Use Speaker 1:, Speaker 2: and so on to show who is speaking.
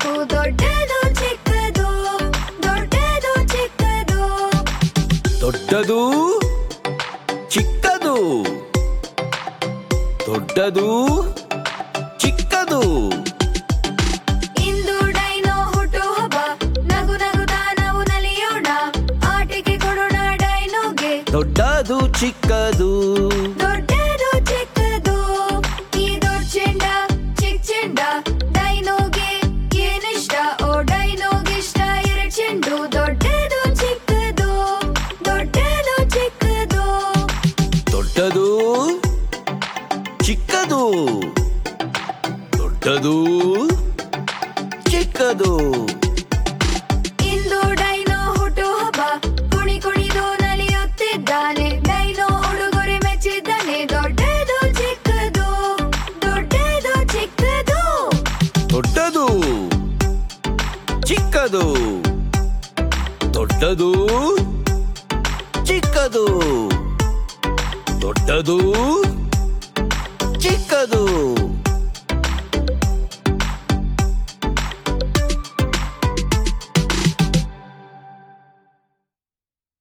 Speaker 1: ಬೇಕು ದೊಡ್ಡದು ಚಿಕ್ಕದು ದೊಡ್ಡದು ಚಿಕ್ಕದು
Speaker 2: ದೊಡ್ಡದು ಚಿಕ್ಕದು ದೊಡ್ಡದು ಚಿಕ್ಕದು
Speaker 1: ಇಂದು ಡೈನೋ ಹುಟ್ಟುಹಬ್ಬ ನಗು ನಗುತ್ತಾ ನಾವು ನಲಿಯೋಣ ಆಟಿಕೆ ಕೊಡೋಣ ಡೈನೋಗೆ
Speaker 2: ದೊಡ್ಡದು ಚಿಕ್ಕದು
Speaker 1: ದೊಡ್ಡದು ಚಿಕ್ಕದು ಈ ದೊಡ್ಡ ಚೆಂಡ ಚಿಕ್ಕ ಚೆಂಡ ಡೈನೋಗೆ ಏನಿಷ್ಟ ಓ ಡೈನೋಗಿಷ್ಟ ಎರಡು ಚೆಂಡು ದೊಡ್ಡದು ಚಿಕ್ಕದು ದೊಡ್ಡದು ಚಿಕ್ಕದು
Speaker 2: ದೊಡ್ಡದು ಚಿಕ್ಕದು ದೊಡ್ಡದು ಚಿಕ್ಕದು
Speaker 1: ಇಂದು ಡೈನೋ ಹುಟ್ಟುಹಬ್ಬ ಕುಣಿ ಕುಣಿದು ನಲಿಯುತ್ತಿದ್ದಾನೆ ಡೈನೋ ಉಡುಗೊರೆ ಮೆಚ್ಚಿದ್ದಾನೆ ದೊಡ್ಡದು ಚಿಕ್ಕದು ದೊಡ್ಡದು ಚಿಕ್ಕದು
Speaker 2: ದೊಡ್ಡದು ಚಿಕ್ಕದು ದೊಡ್ಡದು ಚಿಕ್ಕದು ದೊಡ್ಡದು ಚಿಕ್ಕದು